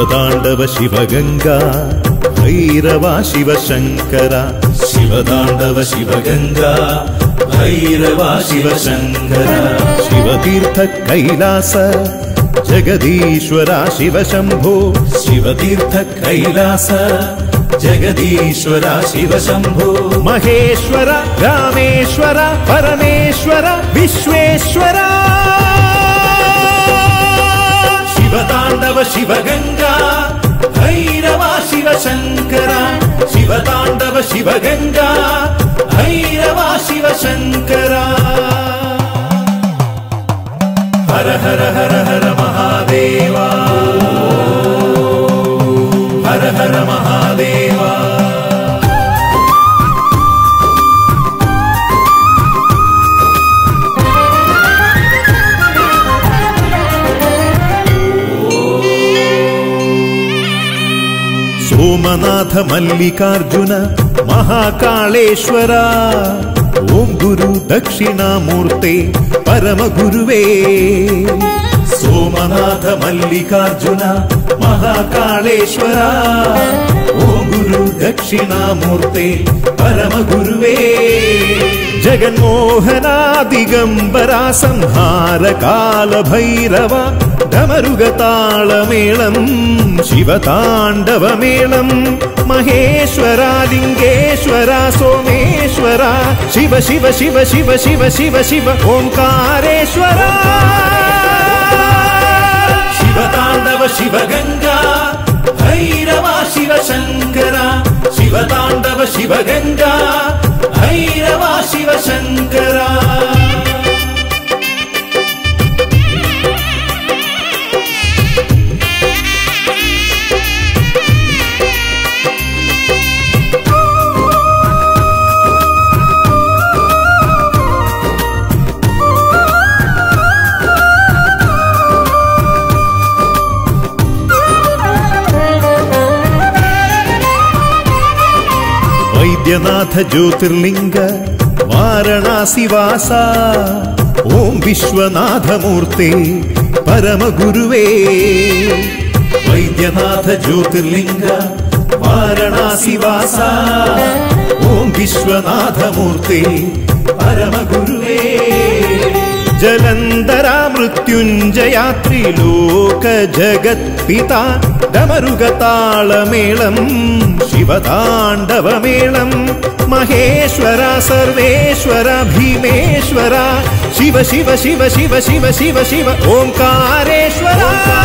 ശിവതാണ്ഡവ ശിവഗംഗ ഭൈരവ ശിവശങ്കര ശിവതാണ്ഡവ ശിവഗംഗ ഭൈരവ ശിവശങ്കര ശിവതീർത്ഥ കൈലാസ ജഗദീശ്വര ശിവശംഭോ ശിവതീർത്ഥ കൈലാസ ജഗദീശ്വര ശിവശംഭോ മഹേശ്വര രാമേശ്വര പരമേശ്വര വിശ്വേശ്വര ശിവതാണ്ഡവ ശിവഗംഗ ഭൈരവ ശിവശങ്കര ശിവതാണ്ഡവ ശിവഗംഗ ഭൈരവ ശിവശങ്കര ഹര ഹര ഹര ഹര മഹാദേവ ഹര ഹര മഹാദേവ സോമനാഥ മല്ലികാർജുന മഹാകാളേശ്വര ഓം ഗുരു ദക്ഷിണാമൂർത്തെ പരമഗുരുവേ സോമനാഥ മല്ലികാർജുന മഹാകാളേശ്വര ഓം ഗുരു ദക്ഷിണാമൂർത്തെ പരമഗുരുവേ ജഗന്മോഹനാദിഗംബര സംഹാര കാലഭൈരവ ഡമരുഗതാളമേളം ശിവതാണ്ഡവമേളം മഹേശ്വര ലിംഗേശ്വര സോമേശ്വര ശിവ ശിവ ശിവ ശിവ ശിവ ശിവ ശിവ ഓംകാരേശ്വര ശിവതാണ്ഡവ ശിവഗംഗ ഭൈരവ ശിവശങ്കര ശിവതാണ്ഡവ ശിവഗംഗ ഭൈരവ ശിവശങ്കര വൈദ്യനാഥ ജ്യോതിർലിംഗ വാരണാസിവാസ ഓം വിശ്വനാഥമൂർത്തെ പരമഗുരുവേ വൈദ്യനാഥ ജ്യോതിർലിംഗ വാരണാസിവാസ ഓം വിശ്വനാഥമൂർത്തെ പരമഗുരുവേ ജലന്ധര മൃത്യുഞ്ജയാത്രി ലോക ജഗത് പിത ഡമരുഗതാളമേളം ശിവതാണ്ഡവമേളം മഹേശ്വര സർവേശ്വര ഭീമേശ്വര ശിവ ശിവ ശിവ ശിവ ശിവ ശിവ ശിവ ഓംകാരേശ്വര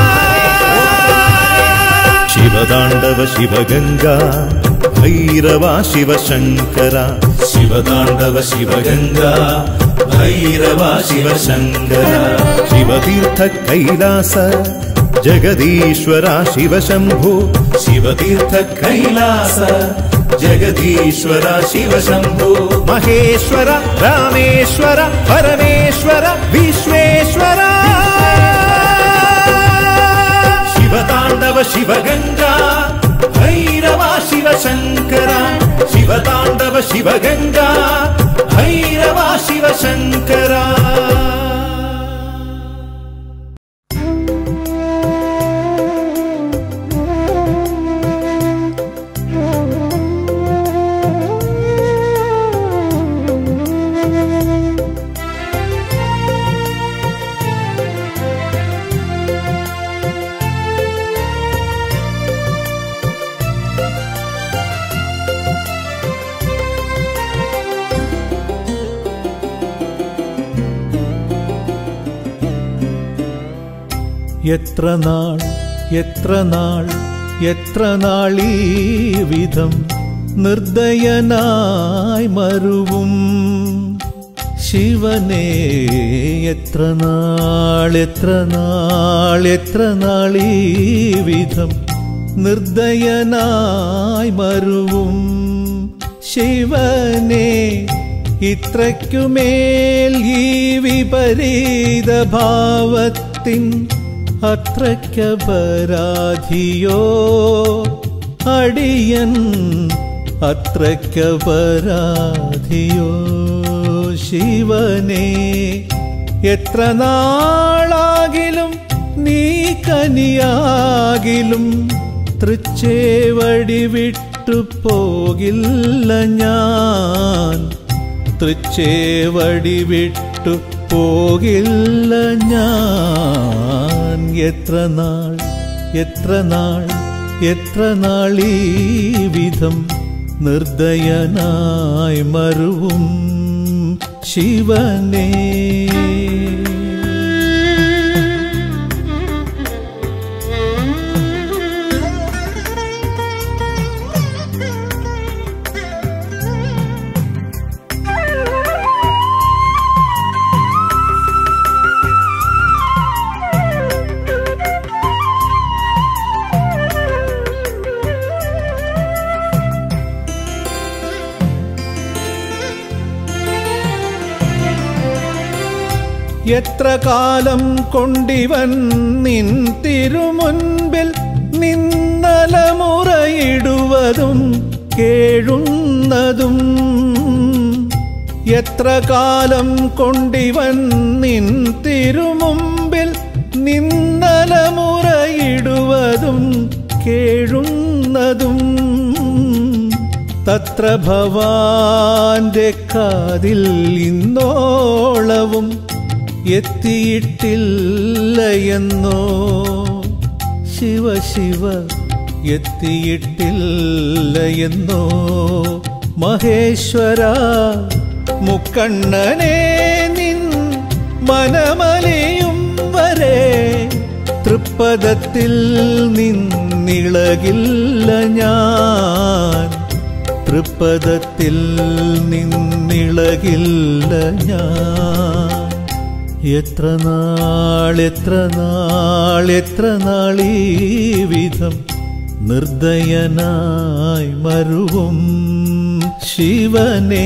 ശിവതാണ്ഡവ ശിവഗംഗ ഭൈരവ ശിവശങ്കര ശിവതാണ്ഡവ ശിവഗംഗ ഭൈരവ ശിവശങ്കര ശിവതീർത്ഥ കൈലാസ ജഗദീശ്വര ശിവശംഭോ ശിവതീർത്ഥ കൈലാസ ജഗദീശ്വര ശിവശംഭോ മഹേശ്വര രാമേശ്വര പരമേശ്വര വിശ്വേശ്വര ശിവതാണ്ഡവ ശിവഗംഗ ഭൈരവ ശിവശങ്കര ശിവതാണ്ഡവ ശിവഗംഗ ഭൈരവ ശിവശങ്കര എത്ര നാൾ എത്ര നാൾ എത്ര നാളീ വിധം നിർദ്ദയനായി മരുവും ശിവനെ എത്ര നാൾ എത്ര നാൾ എത്ര നാളീ വിധം നിർദ്ദയനായി മരുവും ശിവനെ ഇത്രയ്ക്കുമേൽ ഈ വിപരീത ഭാവത്തിൻ അത്രയ്ക്കപരാധിയോ അടിയൻ അത്രയ്ക്കപരാധിയോ ശിവനെ എത്ര നാളാകിലും നീ കനിയാകിലും തൃച്ചേവടി വിട്ടു പോകില്ല ഞാൻ തൃച്ചേവടി വിട്ടു പോകില്ല ഞാൻ എത്ര നാൾ എത്ര നാൾ എത്ര നാൾ ഈ വിധം നിർദ്ദയനായി മരുവും ശിവനേ എത്ര കാലം കൊണ്ടിവൻ നിൻ തിരുമുൻപിൽ നിന്നലമുറയിടുവതും കേഴുന്നതും എത്ര കാലം കൊണ്ടിവൻ നിൻ തിരുമുമ്പിൽ നിന്നലമുറയിടുവതും കേഴുന്നതും തത്ര ഭവാന്റെ കാതിൽ ഇന്നോളവും എത്തിയിട്ടില്ല എന്നോ ശിവ ശിവ എത്തിയിട്ടില്ല എന്നോ മഹേശ്വര മുക്കണ്ണനെ നിൻ മനമലയും വരെ തൃപ്പദത്തിൽ നിന്നിളകില്ല ഞാൻ തൃപ്പദത്തിൽ നിന്നിളകില്ല ഞാൻ എത്ര നാൾ എത്ര നാൾ എത്ര നാൾ ഈ വിധം നിർദ്ദയനായി മരുവും ശിവനേ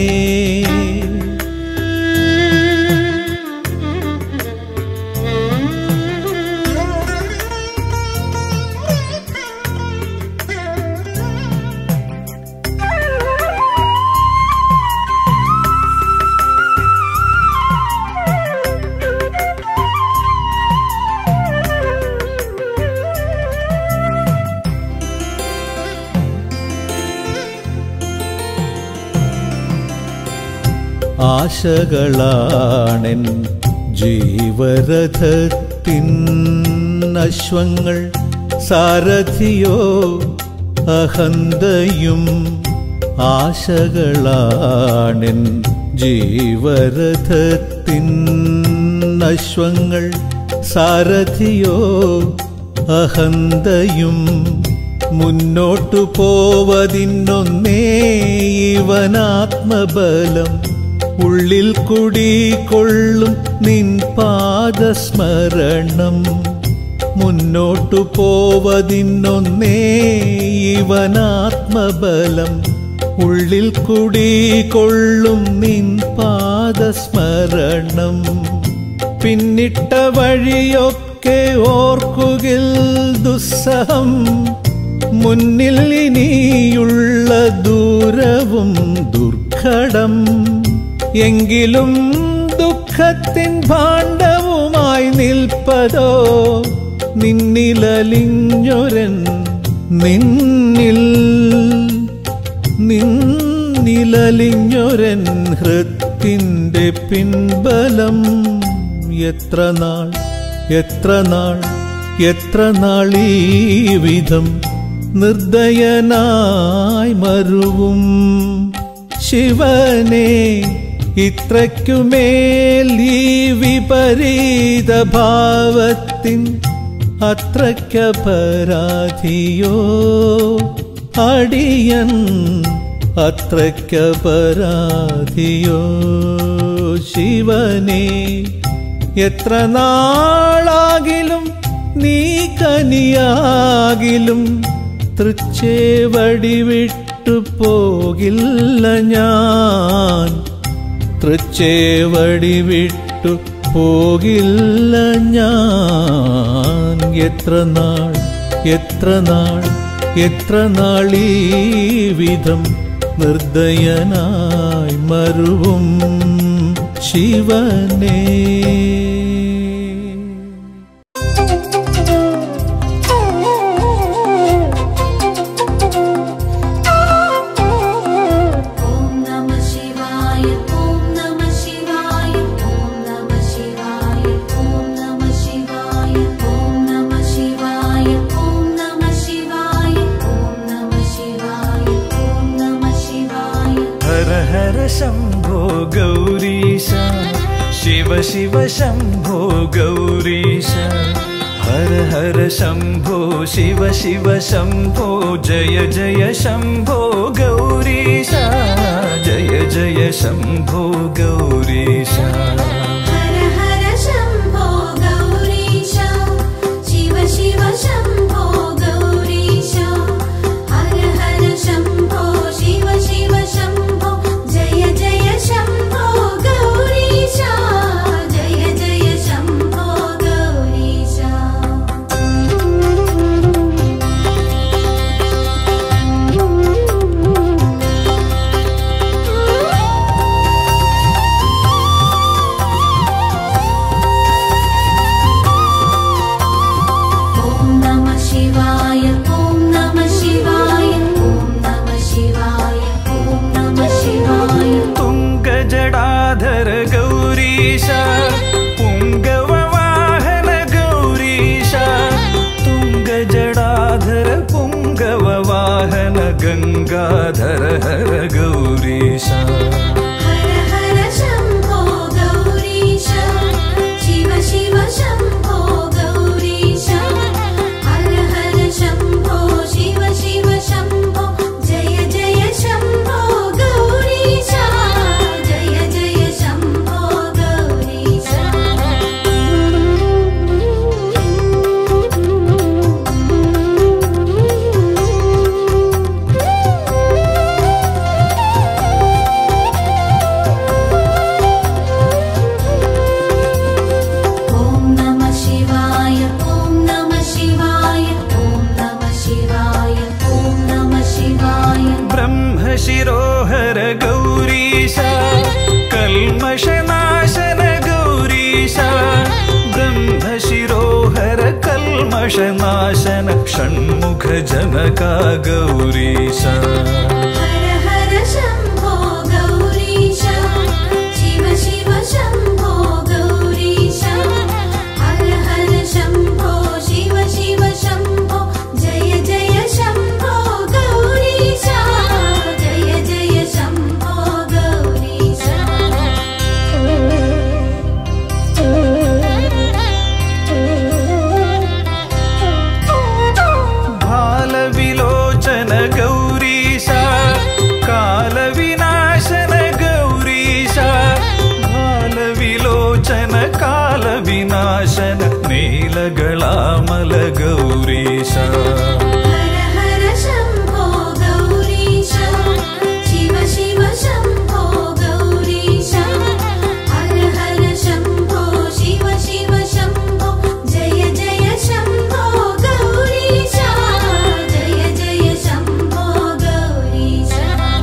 ആശകളാണെൻ ജീവരഥത്തിൻ അശ്വങ്ങൾ സാരഥിയോ അഹന്തയും ആശകളാണെൻ ജീവരഥത്തിൻ അശ്വങ്ങൾ സാരഥിയോ അഹന്തയും മുന്നോട്ടു പോവതിന്നൊന്നേ ഇവനാത്മബലം ഉള്ളിൽ കുടികൊള്ളും നിൻ പാദസ്മരണം മുന്നോട്ടു പോവതിന്നൊന്നേ ഇവനാത്മബലം ഉള്ളിൽ കുടികൊള്ളും നിൻ പാദസ്മരണം പിന്നിട്ട വഴിയൊക്കെ ഓർക്കുകിൽ ദുസ്സഹം മുന്നിൽ ഇനിയുള്ള ദൂരവും ദുർഘടം എങ്കിലും ദുഃഖത്തിൻ ഭാണ്ഡവുമായി നിൽപ്പതോ നിന്നിലലിഞ്ഞൊരൻ നിന്നിൽ നിന്നിലലിഞ്ഞൊരൻ ഹൃത്തിൻ്റെ പിൻബലം എത്ര നാൾ എത്ര നാൾ എത്ര നാൾ ഈ വിധം നിർദ്ദയനായി മരുവും ശിവനെ ഇത്രയ്ക്കുമേൽ ഈ വിപരീത ഭാവത്തിൻ അത്രയ്ക്കപരാധിയോ അടിയൻ അത്രയ്ക്കപരാധിയോ ശിവനെ എത്ര നാളാകിലും നീ കനിയാകിലും തൃച്ചേവടി വിട്ടു പോകില്ല ഞാൻ തൃച്ചേവടി വിട്ടു പോകില്ല ഞാൻ എത്ര നാൾ എത്ര നാൾ എത്ര നാൾ ഈ വിധം നിർദ്ദയനായി മരുവും ശിവനേ शिव शम्भो गौरीश हर हर शम्भो शिव शिव शम्भो जय जय शम्भो गौरीश जय जय शम्भो गौरीश हर हर शम्भो गौरीश शिव शिव शम्भो गौरीश हर हर शम्भो शिव शिव शम्भो जय जय शम्भो गौरीश जय जय शम्भो गौरीश ॐ नमः शिवाय ॐ नमः शिवाय ॐ नमः शिवाय ॐ नमः शिवाय तुङ्गजडाधर गौरीश पुङ्गववाहन गौरीश तुङ्गजडाधर पुङ्गववाहन गङ्गाधर हर गौरीश हर हर शम्भो गौरीश शिव शिव शम्भो गौरीश हर हर शम्भो शिव शिव शम्भो जय जय शम्भो गौरीश जय जय शम्भो गौरीश ॐ नमः शिवाय ॐ नमः शिवाय ॐ नमः शिवाय ॐ नमः शिवाय ब्रह्मशिरोहर गौरीश कल्मषनाशन गौरीश ब्रह्मशिरोहर कल्मषनाशन षण्मुखजनका गौरीश हर हर शम्भो गौरीश शिव शिव शम्भो गौरीश हर हर शम्भो शिव शिव शम्भो जय जय शम्भो गौरीश जय जय शम्भो गौरीश भालविलोचन गौरीश कालविनाशन गौरीश भालविलोचन कालविनाशन नीलगलामल गौरीश हर हर शम्भो गौरीश शिव शिव शम्भो गौरीश हर हर शम्भो शिव शिव शम्भो जय जय शम्भो गौरीश जय जय शम्भो गौरीश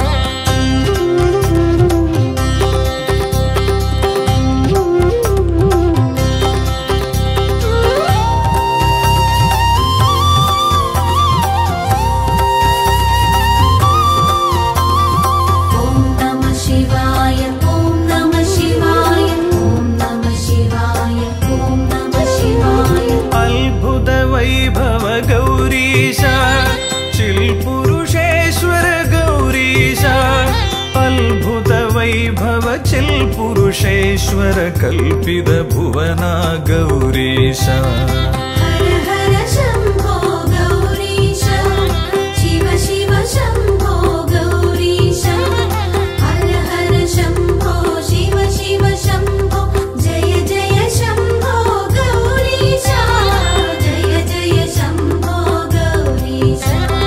ॐ नमः शिवाय ॐ नमः शिवाय ॐ नमः शिवाय ॐ नमः शिवाय अद्भुत वैभव गौरीश चिल्पुरुषेश्वर गौरीश अद्भुत वैभव चिल्पुरुषेश्वर कल्पित भुवना गौरीश हर हर शम्भो गौरीश शिव शिव शम्भो गौरीश हर हर शम्भो शिव शिव शम्भो जय जय शम्भो गौरीश जय जय शम्भो गौरीश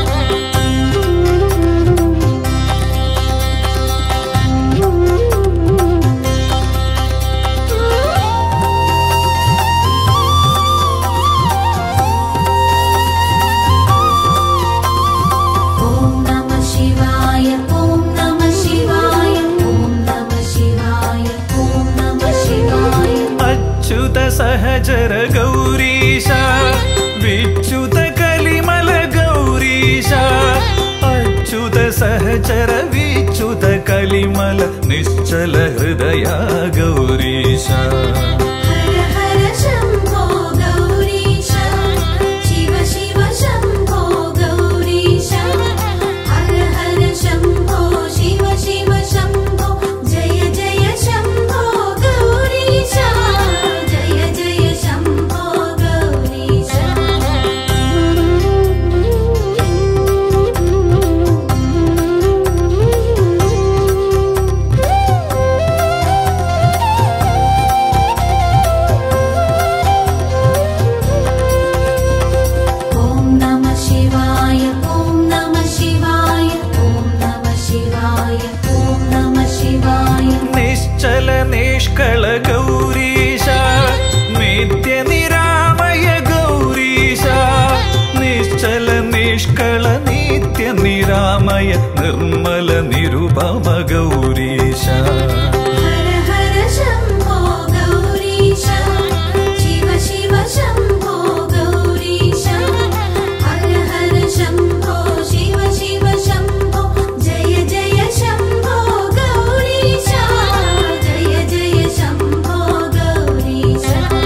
ॐ नमः शिवाय ॐ नमः शिवाय ॐ नमः शिवाय ॐ नमः शिवाय अच्युत सहचर गौरीश विच्युत कलिमल गौरीश अच्युत सहचर विच्युत कलिमल निश्चल हृदया गौरीश हर हर शम्भो गौरीश शिव शिव शम्भो गौरीश हर हर शम्भो शिव शिव शम्भो जय जय शम्भो गौरीश നിരാമയ നിർമ്മല നിരുപമ ഗൗരീശ ഹര ഹര ശംഭോ ഗൗരീശ ശിവ ശിവ ശംഭോ ഗൗരീശ ഹര ഹര ശംഭോ ശിവ ശിവ ശംഭോ ജയ ജയ ശംഭോ ഗൗരീശ ജയ ജയ ശംഭോ ഗൗരീശ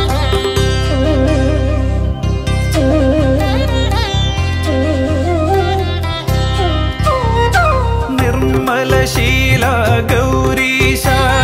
നിർമ്മലശീല ഗൗരീശ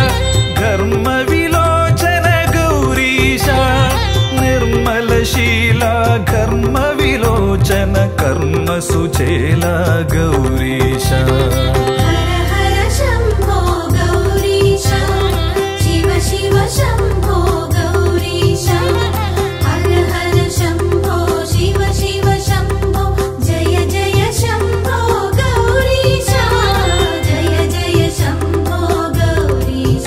ധർമ്മവിലോചന ഗൗരീശ നിർമ്മലശീല ധർമ്മവിലോചന കർമ്മസുചേല ഗൗരീശ ഹര ഹര ശംഭോ ഗൗരീശ ശിവ ശിവ ശംഭോ ഗൗരീശ ഹര ഹര ശംഭോ ശിവ ശിവ ശംഭോ ജയ ജയ ശംഭോ ഗൗരീശ ജയ ജയ ശംഭോ ഗൗരീശ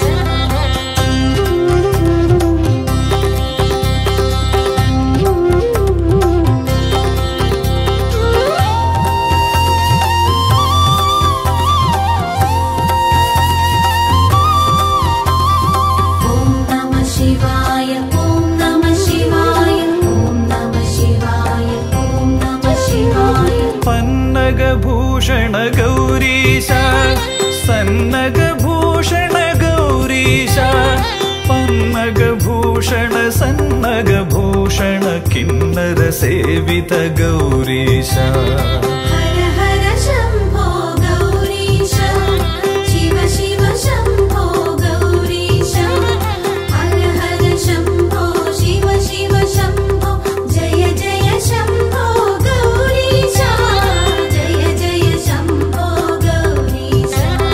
ഓം നമ ശിവായ ഓം നമ ശിവായ ഓം നമ ശിവായ ഓം നമ ശിവായ പന്നഗഭൂഷണ ഗൗരീശ സന്നഗഭൂഷണ ഗൗരീശ പന്നഗഭൂഷണ സന്നഗഭൂഷണ കിന്നര സേവിത ഗൗരീശ ഹര ഹര ശംഭോ ഗൗരീശ ശിവ ശിവ ശംഭോ ഗൗരീശ ഹര ഹര ശംഭോ ശിവ ശിവ ശംഭോ ജയ ജയ ശംഭോ ഗൗരീശ ജയ ജയ ശംഭോ ഗൗരീശ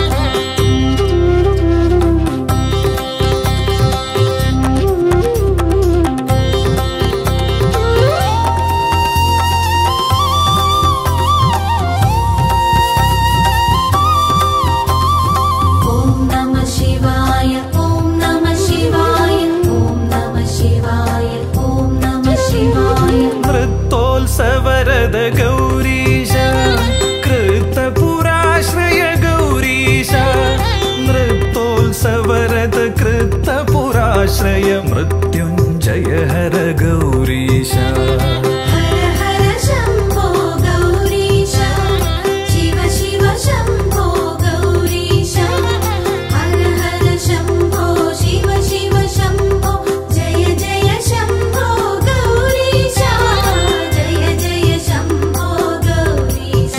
ഓം നമ ശിവായ ഓം നമ ശിവായ ഓം നമ ശിവായ ഓം നമ ശിവായ നൃത്തോത്സവരത ഗൗരീശ കൃതപുരാശ്രയ ഗൗരീശ നൃത്തോത്സവരത കൃതപുരാശ്രയ മൃത്യുഞ്ജയ ഹര ഗൗരീശ ഹര ഹര ശംഭോ ഗൗരീശ ശിവ ശിവ ശംഭോ ഗൗരീശ ഹര ഹര ശംഭോ ശിവ ശിവ ശംഭോ ജയ ജയ ശംഭോ ഗൗരീശ ജയ ജയ ശംഭോ ഗൗരീശ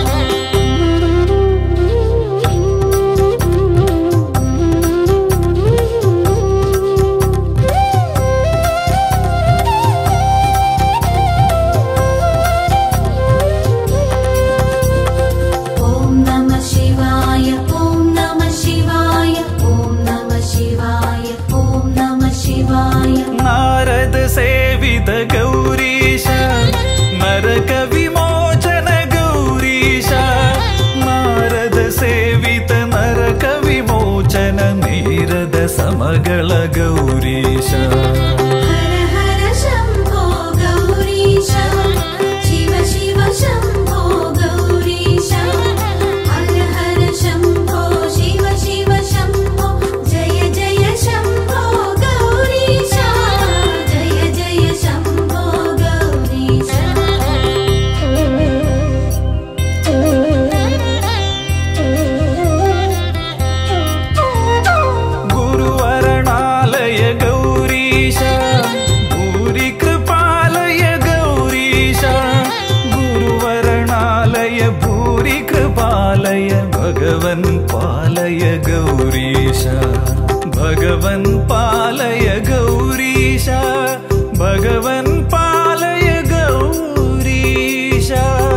ഓം നമ ശിവായ ഓം നമ ശിവായ ഓം നമ ശിവായ ഓം നമ ശിവായ നാരദ സേവിത ഗൗരീശ നരക വിമോചന ഗൗരീശ നാരദ സേവിത നരക വിമോചന നീരദ സമകള ഗൗരീശ ഹര ഹര ശംഭോ ഗൗരീശ ശിവ ശിവ ശംഭോ ഗൗരീശ ഹര ഹര ശംഭോ ശിവ ശിവ ശംഭോ ജയ ജയ ശംഭോ ഗൗരീശ ജയ ജയ ശംഭോ ഗൗരീശ ഗുരുവരണാലയ ഗൗരീശ ഭൂരി കൃപാലയ ഗൗരീശ ഗുരുവരണാലയ ഭൂരി കൃപാലയ ഭഗവൻ പാലയ ഗൗരീശ ഭഗവൻ പാലയ ഗൗരീശ ഭഗവൻ പാലയ ഗൗരീശ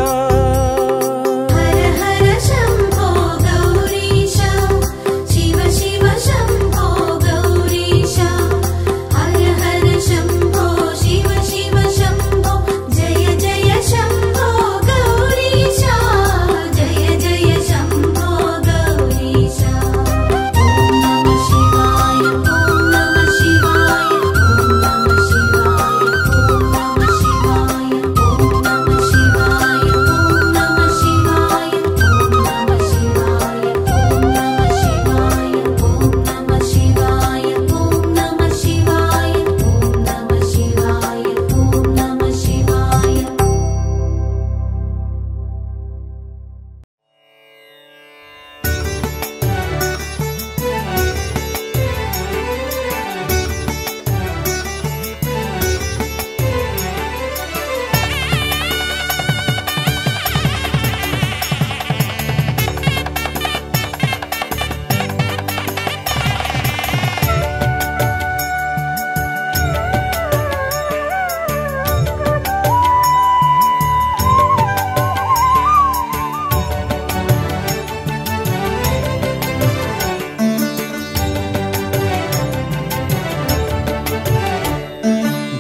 ഹര ഹര ശംഭോ ഗൗരീശ ശിവ ശിവ ശംഭോ ഗൗരീശ ഹര ഹര ശംഭോ ശിവ ശിവ ശംഭോ ജയ ജയ ശംഭോ ഗൗരീശ ജയ ജയ ശംഭോ ഗൗരീശ ഓം നമ ശിവായ ഓം നമ ശിവായ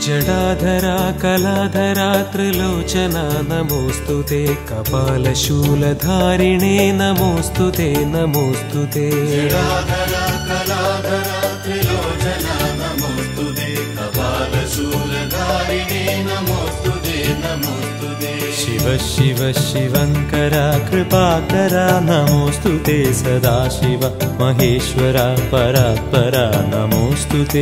जडाधरा कलाधरा त्रिलोचना नमोऽस्तु ते कपालशूलधारिणे नमोऽस्तु ते नमोऽस्तु ते शिव शिव शिवङ्करा कृपाकरा नमोऽस्तु ते सदाशिव महेश्वरा परात्परा नमोऽस्तु ते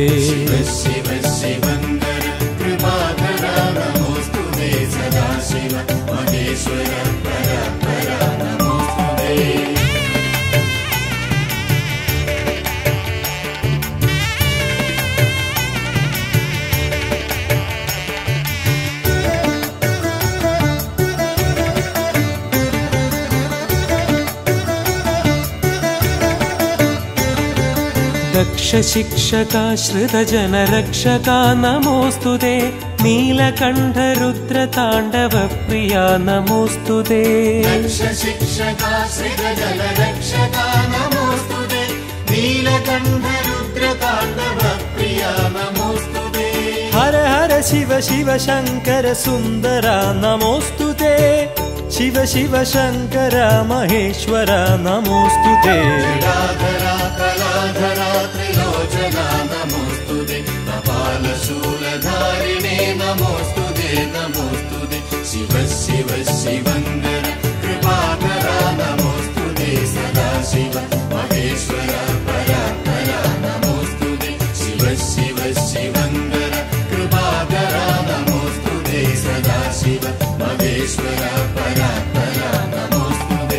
दक्षशिक्षका श्रुतजनरक्षका नमोऽस्तु ते नीलकण्ठरुद्रताण्डवप्रिया नमोऽस्तु ते शिक्षका श्रीगजलरक्षका नमोऽस्तु ते नीलकण्ठरुद्रताण्डवप्रिया नमोऽस्तु ते हर हर शिव शिव शङ्कर सुन्दरा नमोऽस्तु ते शिव शिव शङ्कर महेश्वर नमोऽस्तु ते राधरा कलाधरा त्रिलोचना नमोऽस्तु ते कपालशूलधारिणे नमोऽस्तु ते नमोऽस्तु ते शिव शिव शिवङ्गर कृपाकरा नमोऽस्तु ते सदा शिव महेश्वर परात्परा नमोऽस्तु ते शिव शिव शिवङ्गर कृपाकरा नमोऽस्तु ते सदा शिव महेश्वर परात्परा नमोऽस्तु ते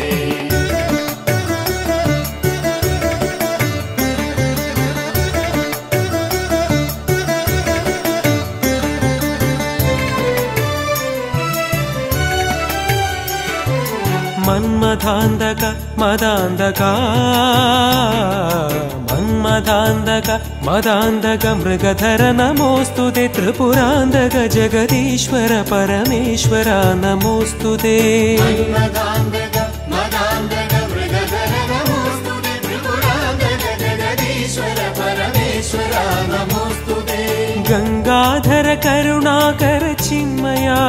मन्मथान्दक मदान्दक मन्मथान्दक मदान्दक मृगधर नमोऽस्तु ते त्रिपुरान्दक जगदीश्वर परमेश्वर नमोऽस्तु ते मदान्दक मदान्दक मृगधर नमोऽस्तु ते त्रिपुरान्दक जगदीश्वर परमेश्वर नमोऽस्तु ते गङ्गाधर करुणाकर चिन्मया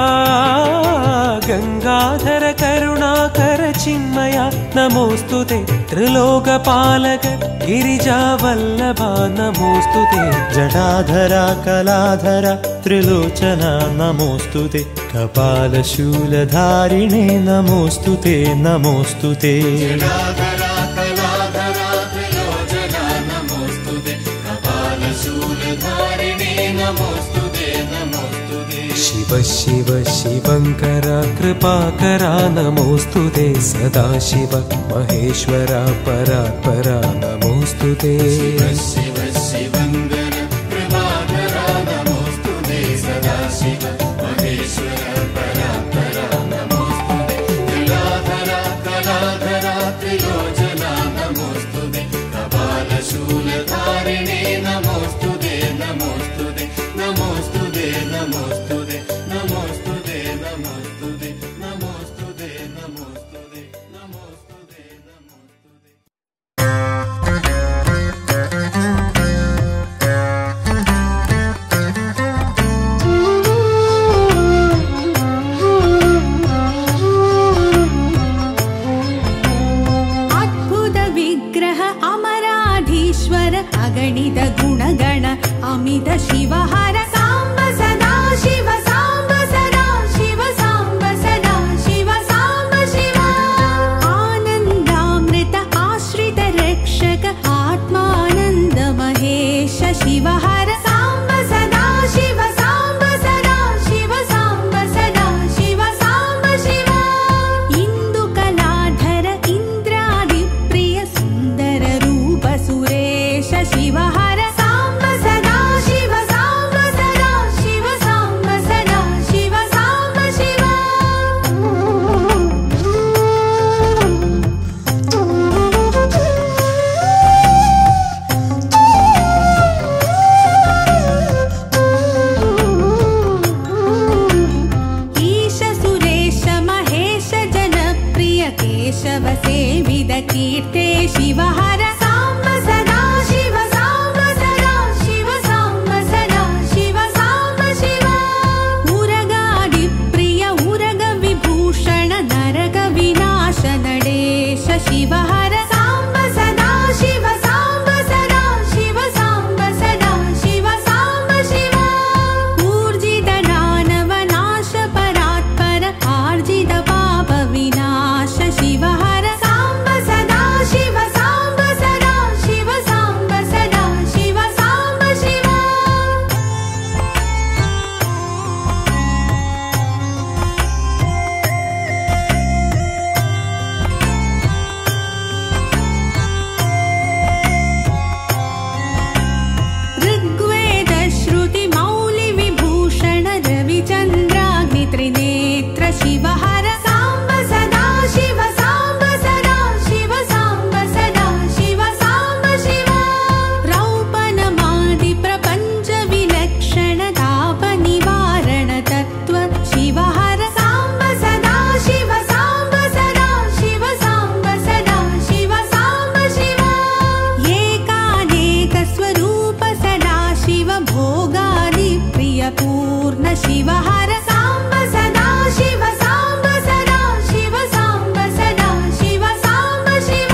गङ्गाधर करुणाकर चिन्मया नमोऽस्तु ते त्रिलोकपालक गिरिजावल्लभा नमोऽस्तु ते जटाधरा कलाधरा त्रिलोचना नमोऽस्तु ते कपालशूलधारिणे नमोऽस्तु ते नमोऽस्तु ते राधरा कलाधरा त्रिलोचना नमोऽस्तु ते कपालशूलधारिणे नमोऽस्तु ते नमोऽस्तु ते शिव शिव शिवङ्कर कृपाकरा नमोऽस्तु ते सदाशिव महेश्वरा परात्परा नमोऽस्तु ते शिव शिवङ्गर कृपाकरा नमोऽस्तु ते सदा शिव महेश्वर परात्परा नमोऽस्तु ते कलाधरा कलाधरा त्रिलोचना नमोऽस्तु ते कपालशूलधारिणे नमोऽस्तु ते नमोऽस्तु ते नमोऽस्तु ते नमोऽस्तु ते नमोऽस्तु ते नमोऽस्तु ते नमोऽस्तु ते नमोऽस्तु ते नमोऽस्तु ते नमोऽस्तु ते अद्भुत विग्रह अमराधीश्वर अगणित गुणगण अमित शिवहर भोगादिप्रिय पूर्ण शिव हर साम्ब सदा शिव साम्ब सदा शिव साम्ब सदा शिव साम्ब शिव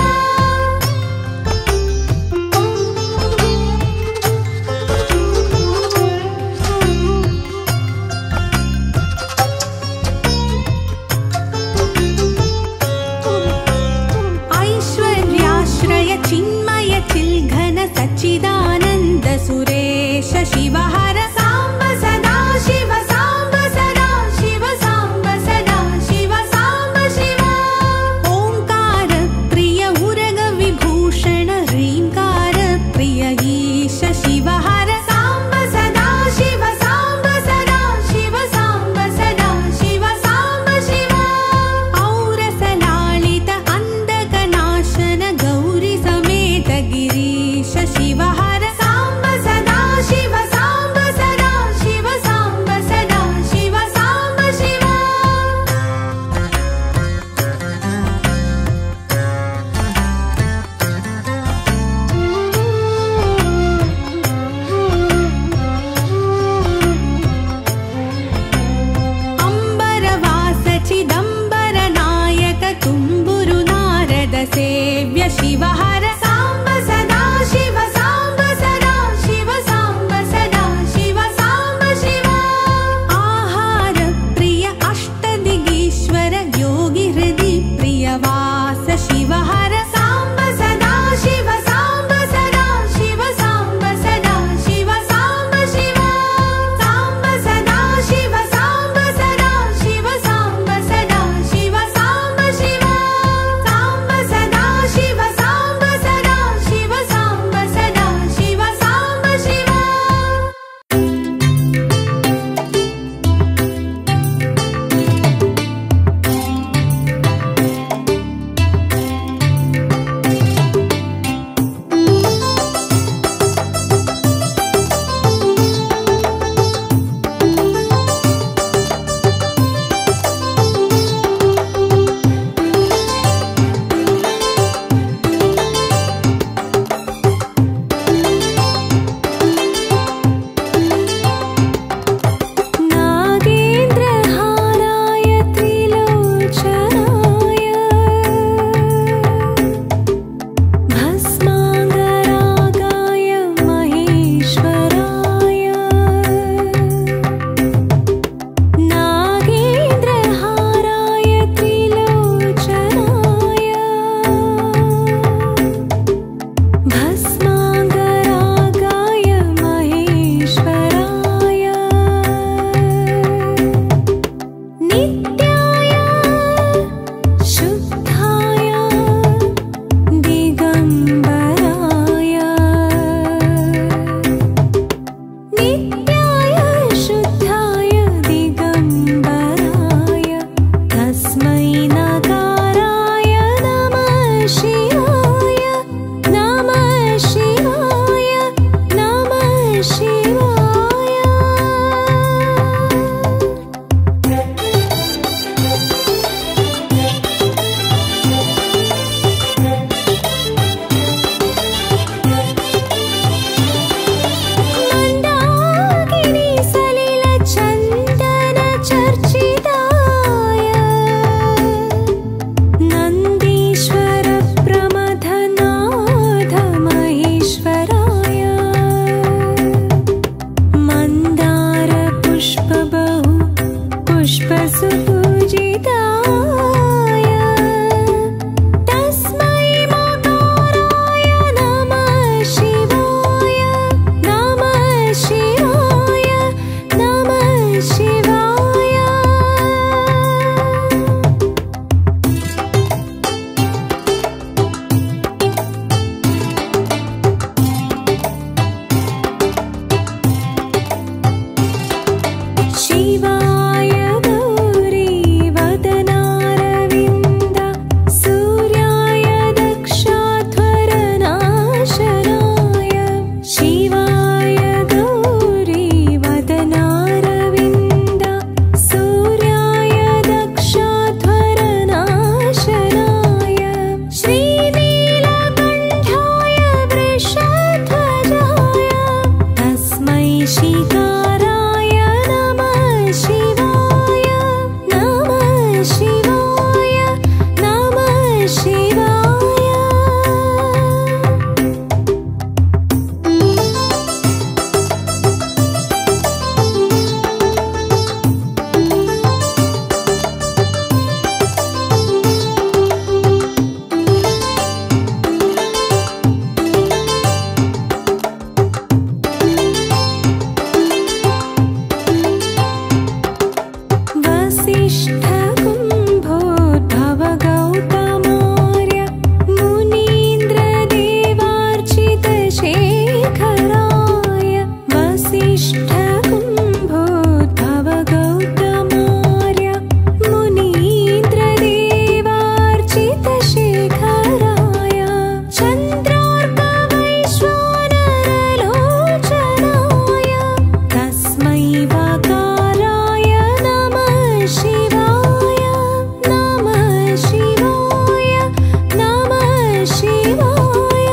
ऐश्वर्याश्रय चिन्मय चिल्घन सच्चिदानन्द सुरेश शिव हर साम्ब सदा शिव साम्ब सदा काष्ठकुम्भोद्भव गौतमार्य मुनीन्द्रदेवार्चितशेखराय चन्द्रार्कवैश्वानरलोचनाय तस्मै वकाराय नमः शिवाय नमः शिवाय नमः शिवाय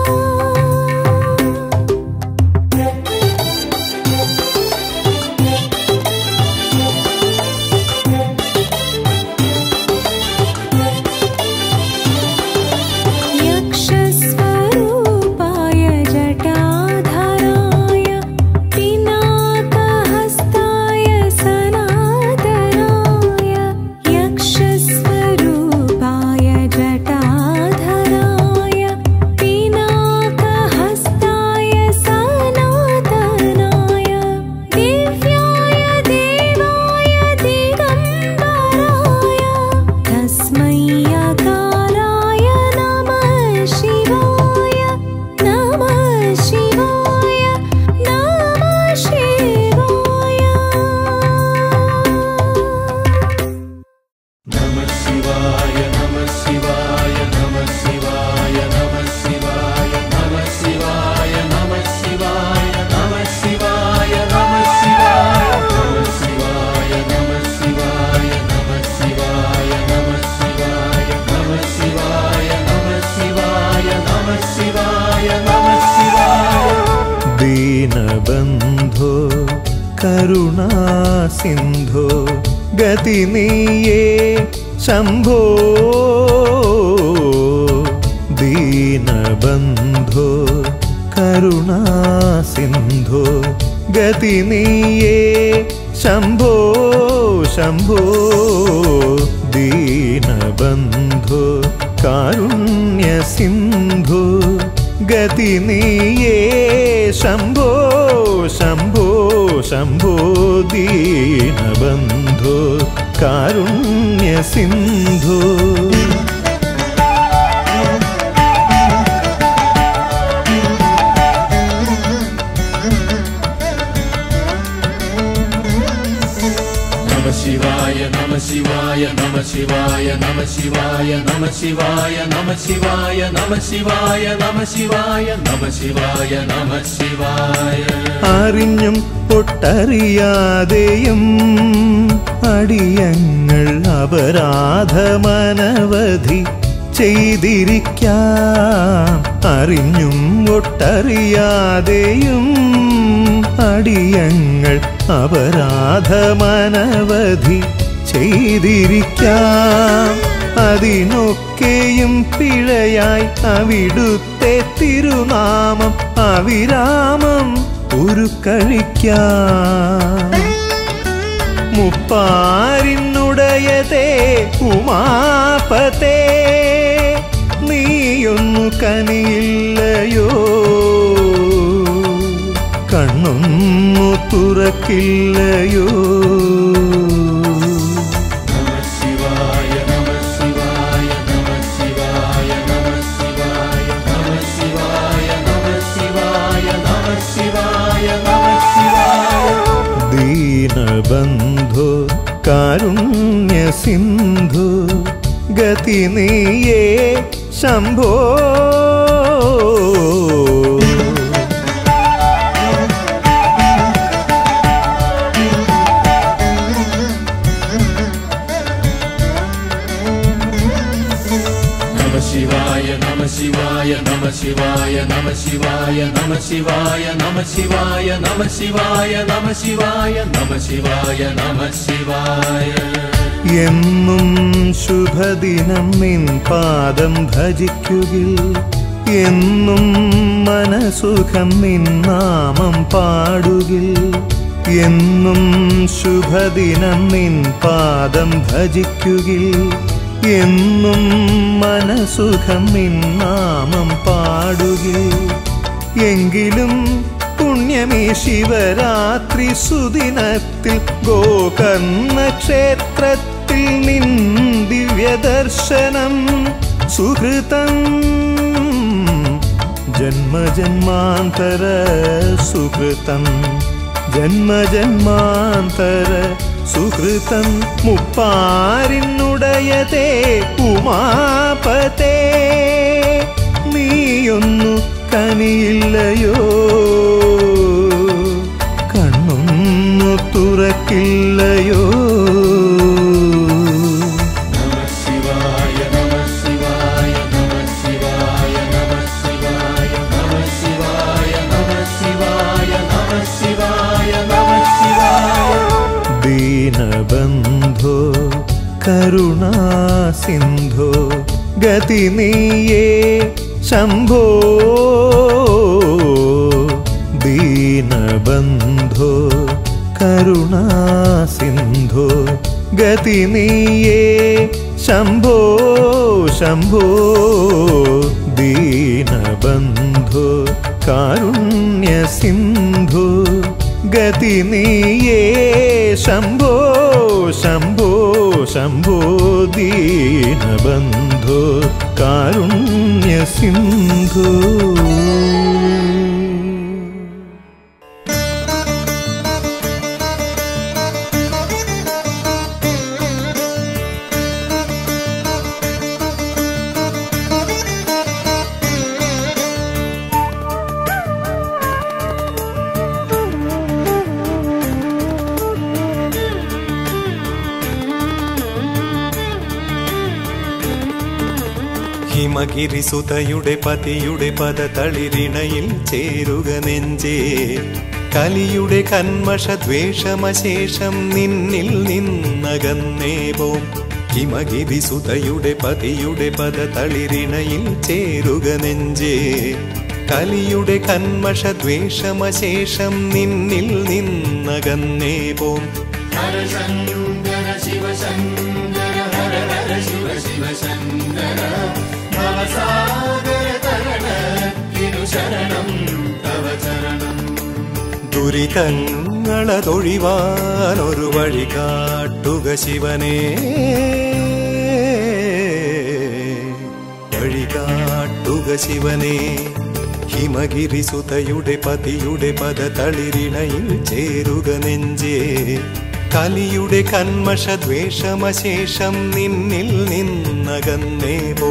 यक्षस्वरूपाय जटाधराय पिनाकहस्ताय सनातनाय यक्षस्वरूपाय जटाधराय पिनाकहस्ताय सनातनाय दिव्याय देवाय दिगम्बराय तस्मै अकाराय नमः शिवाय नमः शिवाय नमः शिवाय नमः शिवाय नमः शिवाय नमः शिवाय नमः शिवाय नमः शिवाय नमः शिवाय नमः शिवाय नमः शिवाय नमः शिवाय नमः शिवाय नमः शिवाय नमः शिवाय नमः शिवाय नमः शिवाय नमः शिवाय नमः शिवाय ദീനബന്ധോ കരുണാസിന്ധോ ഗതി നീയേ ശംഭോ ദീനബന്ധോ കരുണാസിന്ധോ ഗതി നീയേ ശംഭോ ശംഭോ ദീനബന്ധോ കാരുണ്യസിന്ധു ഗതി നീയേ ശംഭോ ശംഭോ ശംഭോ ദീനബന്ധോ കാരുണ്യസിന്ധു नमः शिवाय नमः शिवाय नमः शिवाय नमः शिवाय नमः शिवाय नमः शिवाय नमः शिवाय नमः शिवाय नमः शिवाय नमः शिवाय അറിഞ്ഞും പൊട്ടറിയാതെയും അടിയങ്ങൾ അപരാധമനവധി ചെയ്തിരിക്കാം അറിഞ്ഞും ഒട്ടറിയാതെയും അടിയങ്ങൾ അപരാധമനവധി ചെയ്തിരിക്കാം അതിനൊക്കെയും പിഴയായി അവിടുത്തെ തിരുനാമം അവിരാമം ഉരുക്കഴിക്കാം മുപ്പാരിനുടയതേ ഉമാപതേ നീയൊന്നു കനിയില്ലയോ കണ്ണൊന്നു തുറക്കില്ലയോ नमः शिवाय नमः शिवाय नमः शिवाय नमः शिवाय नमः शिवाय नमः शिवाय नमः शिवाय नमः शिवाय ദീനബന്ധു കാരുണ്യസിന്ധു ഗതി നീയേ ശംഭോ नमः शिवाय नमः शिवाय नमः शिवाय नमः शिवाय नमः शिवाय नमः शिवाय नमः शिवाय नमः शिवाय नमः शिवाय नमः शिवाय എന്നും ശുഭദിനം നിൻ പാദം ഭജിക്കുകിൽ എന്നും മനസുഖം നിൻ നാമം പാടുകിൽ എന്നും ശുഭദിനം നിൻ പാദം ഭജിക്കുകിൽ എന്നും മനസുഖം നിൻ നാമം പാടുകിൽ എങ്കിലും പുണ്യമീ ശിവരാത്രി സുദിനത്തിൽ ഗോകർണ ക്ഷേത്രത്തിൽ നിൻ ദിവ്യദർശനം സുഹൃതം ജന്മജന്മാന്തര സുഹൃതം ജന്മജന്മാന്തര സുഹൃതം മുപ്പാരിനുടയതേ ഉമാപതേ നീയൊന്നു കനിയില്ലയോ കണ്ണൊന്നു തുറക്കില്ലയോ ദീനബന്ധോ കരുണാസിന്ധോ ഗതി നീയേ ശംഭോ ദീനബന്ധോ കരുണാസിന്ധോ ഗതി നീയേ ശംഭോ ശംഭോ ദീനബന്ധോ കാരുണ്യസിന്ധു ഗതി നീയേ ശംഭോ ശംഭോ ശംഭോ ദീനബന്ധോ കാരുണ്യസിന്ധു ഹിമഗിരിസുതയുടെ പതിയുടെ പദതളിരിണയിൽ ചേരുക നെഞ്ചേ കലിയുടെ കന്മഷ ദ്വേഷമശേഷം നിന്നിൽ നിന്നകന്നേ പോം ഹിമഗിരിസുതയുടെ പതിയുടെ പദതളിരിണയിൽ ചേരുക നെഞ്ചേ കലിയുടെ കന്മഷ ദ്വേഷമശേഷം നിന്നിൽ നിന്നകന്നേ പോം ദുരിതങ്ങളതൊഴിവാനൊരു വഴി കാട്ടുക ശിവനേ വഴി കാട്ടുക ശിവനേ ഹിമഗിരിസുതയുടെ പതിയുടെ പദതളിരിണയിൽ ചേരുക നെഞ്ചേ കലിയുടെ കന്മഷ ദ്വേഷമശേഷം നിന്നിൽ നിന്നകന്നേ പോ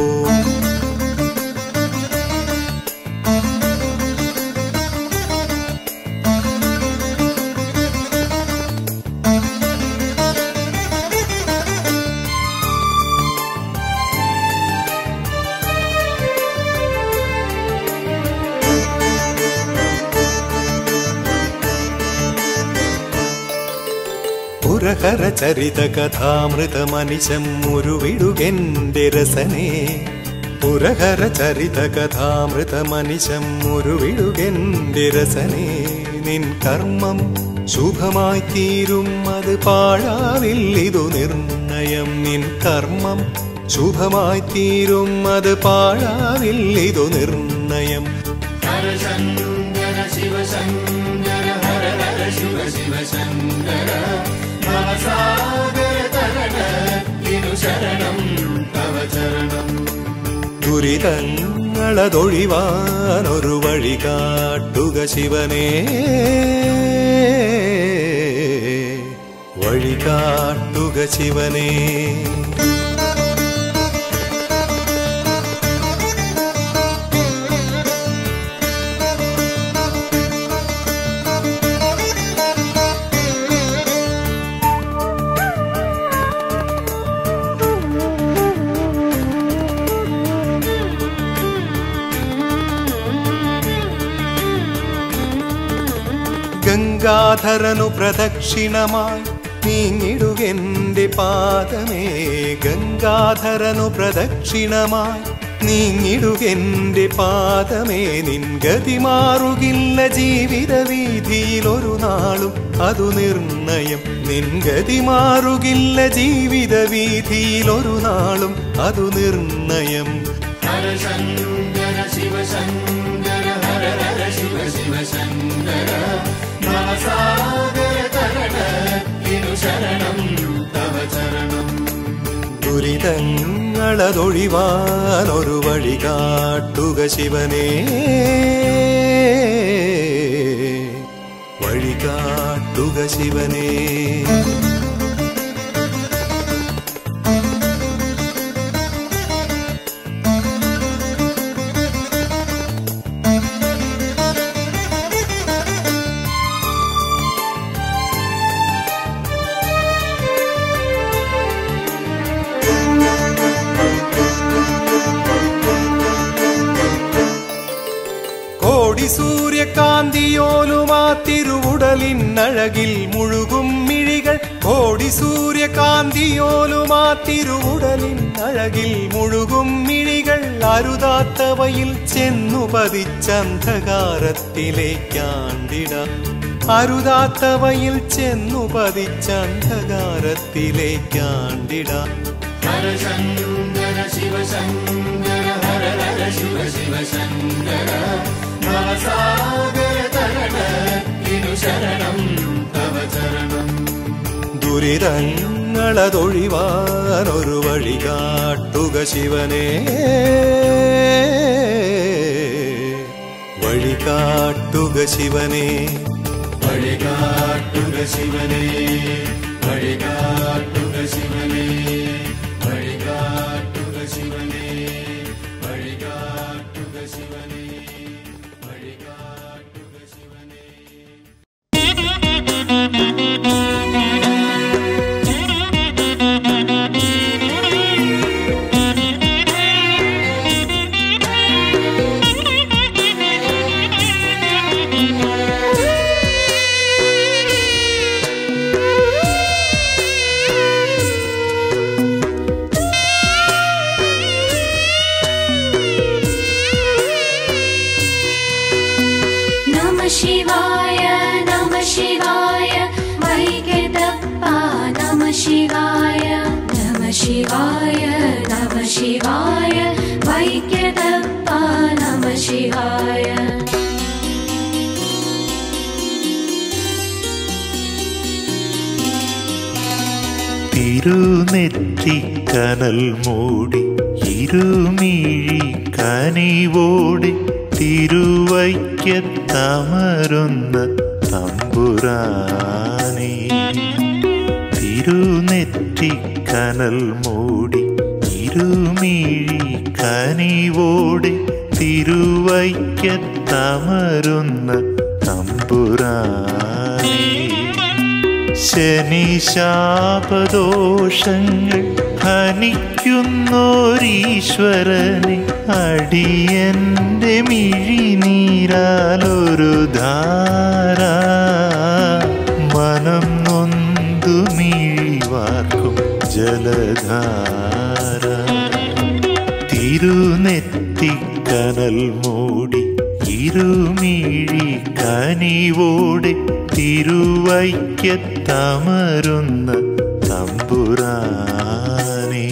പുരഹര ചരിത കഥാമൃതമനിശം ഉരുവിടുകെന്റെ രസനേ പുരഹര ചരിത കഥാമൃതമനിശം ഉരുവിടുകെന്റെ രസനേ നിൻ കർമ്മം ശുഭമായി തീരും അത് പാഴാവില്ലിതു നിർണയം നിൻ കർമ്മം ശുഭമായി തീരും അത് പാഴാവില്ലിതു നിർണയം ദുരിതങ്ങളതൊഴിവാനൊരു വഴി കാട്ടുക ശിവനേ വഴി കാട്ടുക ശിവനേ ഗംഗാധരനു പ്രദക്ഷിണമായി നീങ്ങിടുകെന്റെ പാദമേ ഗംഗാധരനു പ്രദക്ഷിണമായി നീങ്ങിടുകെന്റെ പാദമേ നിൻ ഗതി മാറുകില്ല ജീവിത വീതിയിൽ ഒരു നാളും അതു നിർണയം നിൻ ഗതി മാറുകില്ല ജീവിത വീതിയിൽ ഒരു നാളും അതു നിർണയം ദുരിതങ്ങളതൊഴിവാനൊരു വഴി കാട്ടുക ശിവനേ വഴി കാട്ടുക വഴികാട്ടുക ശിവനേ കോടി സൂര്യകാന്തിയോലുമാ തിരുവുടലിനഴകിൽ മുഴുകും മിഴികൾ കോടി സൂര്യകാന്തിയോലുമാ തിരുവുടലിനഴകിൽ മുഴുകും മിഴികൾ അരുതാത്തവയിൽ ചെന്നു പതിച്ചന്ധകാരത്തിലേക്കാണ്ടിട അരുതാത്തവയിൽ ചെന്നു പതിച്ചന്ധകാരത്തിലേക്കാണ്ടിട ഹരശങ്കര ശിവശങ്കര ഹര ഹര ശിവ ശിവശങ്കര ഭവസാഗര തരണത്തിനു ശരണം തവ ചരണം ദുരിതങ്ങളതൊഴിവാനൊരു വഴി കാട്ടുക ശിവനേ വഴി കാട്ടുക ശിവനേ വഴികാട്ടുക ശിവനേ വഴികാട്ടുക ശിവനേ വഴികാട്ടുക ശിവനേ വഴികാട്ടുക ശിവനേ വഴികാട്ടുക ശിവനേ नमः शिवाय नमः शिवाय वैकेतप्पा नमः शिवाय नमः शिवाय नमः शिवाय वैकेतप्पा नमः शिवाय തിരുനെറ്റിക്കനൽ മൂടി ഇരുമിഴി കനിവോടെ തിരുവൈക്കത്തമരുന്ന തമ്പുരാനേ തിരുനെറ്റിക്കനൽ മൂടി ഇരുമിഴി കനിവോടെ തിരുവൈക്കത്തമരുന്ന തമ്പുരാനേ ശനിശാപദോഷങ്ങൾ ഹനിക്കുന്നോരീശ്വരനെ അടിയന്റെ മിഴിനീരാലൊരു ധാര മനം നൊന്തു മിഴിവാർക്കും ജലധാര തിരുനെറ്റിക്കനൽ മൂടി ഇരുമിഴി കനിവോടെ തിരുവൈക്കത്തമരുന്ന തമ്പുരാനേ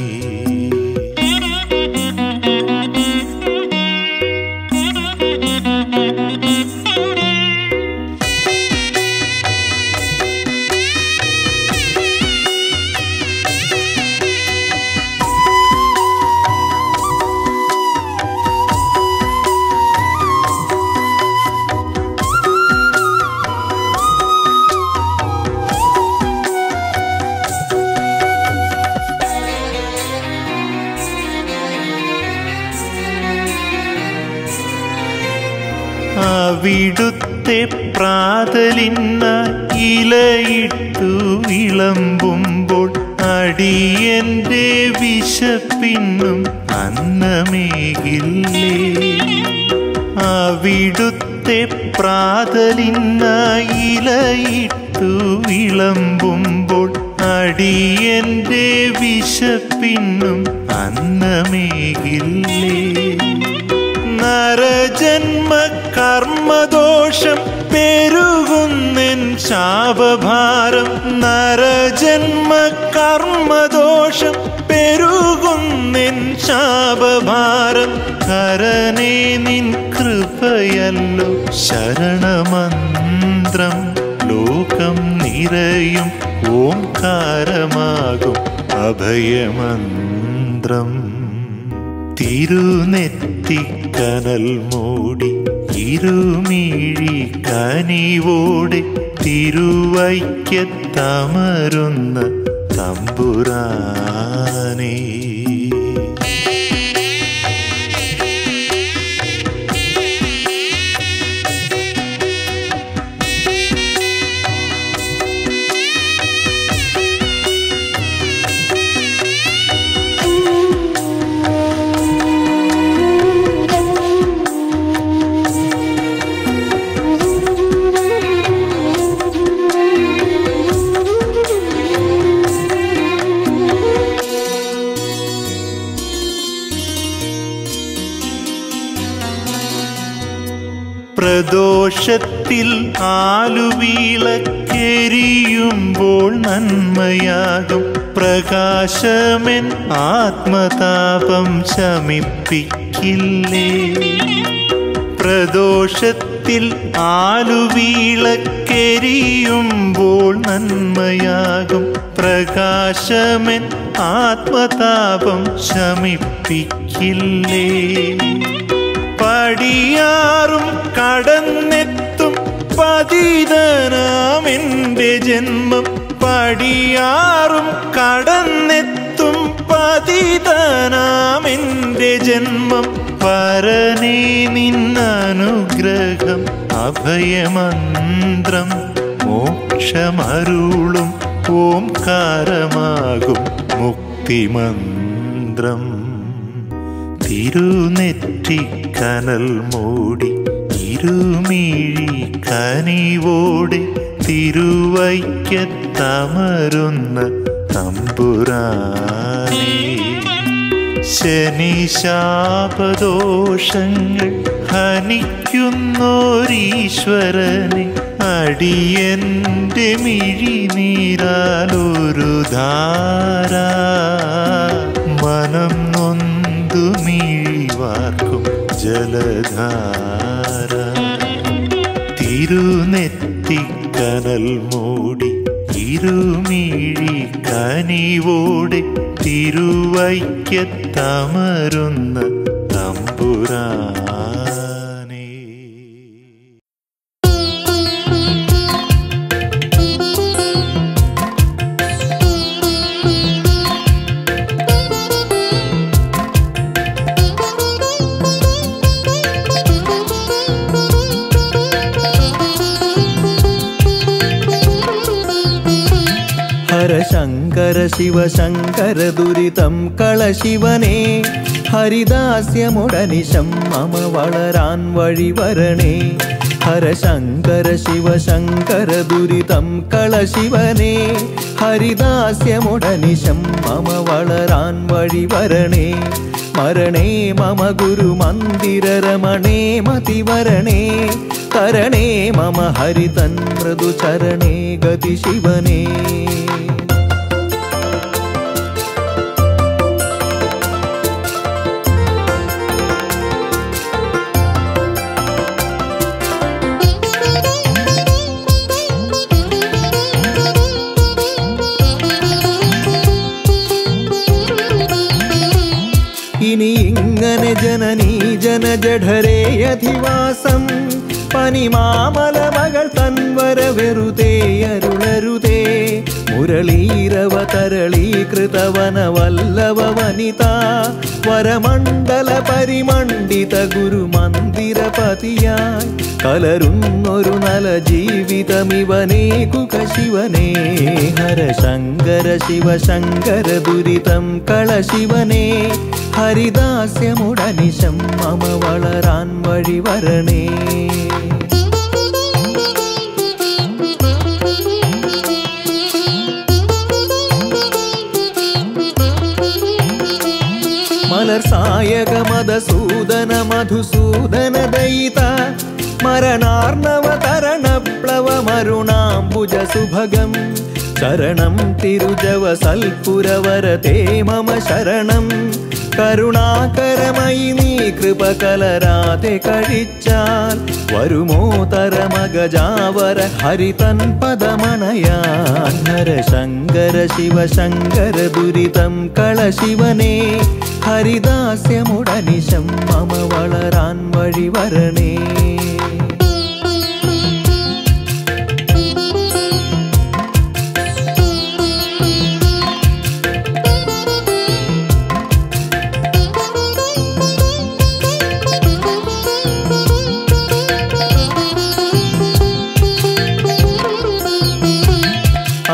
അവിടുത്തെ പ്രാതലിന്ന ഇലയിട്ടു വിളമ്പുമ്പോൾ അടിയന്റെ വിശപ്പിന്നും അന്നമേകില്ലേ അവിടുത്തെ പ്രാതലിന്ന ഇലയിട്ടു വിളമ്പുമ്പോൾ അടിയന്റെ വിശപ്പിന്നും അന്നമേകില്ലേ നരജന്മ കർമ്മദോഷം പെരുകുന്നെൻ ശാപഭാരം നരജന്മ കർമ്മദോഷം പെരുകുന്നെൻ ശാപഭാരം കരനേ നിൻ കൃപയല്ലോ ശരണമന്ത്രം ലോകം നിറയും ഓംകാരമാകും അഭയമന്ത്രം തിരുനെറ്റിക്കനൽ മൂടി ഇരുമിഴി കനിവോടെ തിരുവൈക്കത്തമരുന്ന തമ്പുരാനേ പ്രദോഷത്തിൽ ആലുവീളക്കെരിയുമ്പോൾ നന്മയാകും പ്രകാശമെൻ ആത്മതാപം ശമിപ്പിക്കില്ലേ പ്രദോഷത്തിൽ ആലുവീളക്കെരിയുമ്പോൾ നന്മയാകും പ്രകാശമെൻ ആത്മതാപം ശമിപ്പിക്കില്ലേ പടിയാറും കടന്നെത്തും പതിതനാം എൻ്റെ ജന്മം പടിയാറും കടന്നെത്തും പതിതനാം എൻ്റെ ജന്മം പരനേ നിന്നനുഗ്രഹം അഭയമന്ത്രം മോക്ഷമരുളും ഓംകാരമാകും മുക്തിമന്ത്രം തിരുനെറ്റിക്കനൽ മൂടി ഇരുമിഴി കനിവോടെ തിരുവൈക്കത്തമരുന്ന തമ്പുരാനേ ശനിശാപദോഷങ്ങൾ ഹനിക്കുന്നോരീശ്വരനെ അടിയന്റെ മിഴിനീരാലൊരു ധാര മനം നൊന്തു മിഴിവാർക്കും ജലധാര തിരുനെറ്റിക്കനൽ മൂടി ഇരുമിഴി കനിവോടെ തിരുവൈക്കത്തമരുന്ന തമ്പുരാനേ ഹര ശങ്കര ശിവ ശങ്കര ദുരിതം കളശിവനേ ഹരിദാസ്യമുടനിശം മമ വളരാൻ വഴി വരണേ ഹര ശങ്കര ശിവ ശങ്കര ദുരിതം കളശിവനേ ഹരിദാസ്യമുടനിശം മമ വളരാൻ വഴി വരണേ മരണേ മമ ഗുരു മന്ദിരരമണേ മതിവരണേ തരണേ മമ ഹരിതൻ മൃദുചരണേ ഗതി ശിവനേ ഇനി ഇങ്ങനെ ജനനീ ജനജഠരേ അധിവാസം പനിമാമല മകൾ തൻവര വെറുതേ അരുളരുതേ മുരളീരവ തരളീകൃതവന വല്ലഭ വനിത വരമണ്ഡല പരിമണ്ഡിത ഗുരു മന്ദിരപതിയായി കലരുന്നൊരു നല ജീവിതമിവനേകുക ശിവനേ ഹര ശങ്കര ശിവ ശങ്കര ദുരിതം കളശിവനേ ഹരിദാസ്യമുടനിശം മമ വളരാൻ വഴി വരണേ മലർ സായക മദസൂദന മധുസൂദന ദയിത മരണാർണവ തരണപ്ലവ മരുണാംബുജ സുഭഗം ശരണം തിരുജവ സൽപുരവര തേ മമ ശരണം കരുണാകരമയി നീ കൃപ കലരാതെ കഴിച്ചാൽ വരുമോ തരമഗജാവര ഹരിതൻ പദമണയാൻ ഹര ശങ്കര ശിവ ശങ്കര ദുരിതം കളശിവനേ ഹരിദാസ്യമുടനിശം മമ വളരാൻ വഴി വരണേ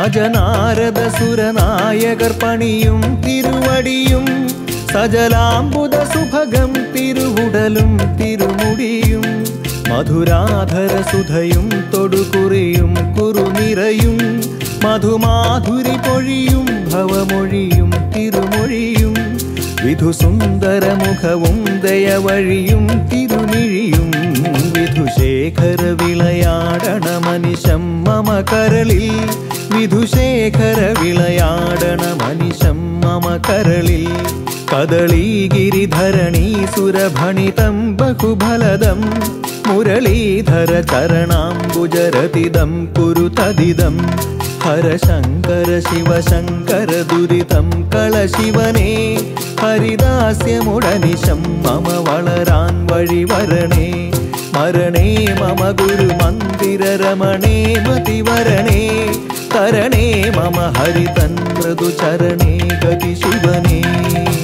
അജനാരദ സുരനായകർ പണിയും തിരുവടിയും സജലാംബുദ സുഭഗം തിരുവുടലും തിരുമുടിയും മധുരാധര സുധയും തൊടുകുറിയും കുറുനിറയും മധുമാധുരി പൊഴിയും ഭവമൊഴിയും തിരുമൊഴിയും വിധുസുന്ദരമുഖവും ദയവഴിയും തിരുമിഴിയും വിധുശേഖര വിളയാടണ മനിശം മമ കരളിൽ വിധുശേഖര വിളയാടണ മനിശം മമ കരളിൽ കദളീഗിരിധരണീ സുരഭണിതം ബഹുഫലദം മുരളീധര ചരണാംബുജരതിദം കുരുതതിദം ഹര ശങ്കര ശിവശങ്കര ദുരിതം കളശിവനേ ഹരിദാസ്യമുടനിശം മമ വളരാൻ വഴി വരണേ മരണേ മമ ഗുരു മന്ദിര രമണേ മതിവരണേ തരണേ മമ ഹരിതൻ മൃദു ചരണേ ഗതി ശിവനേ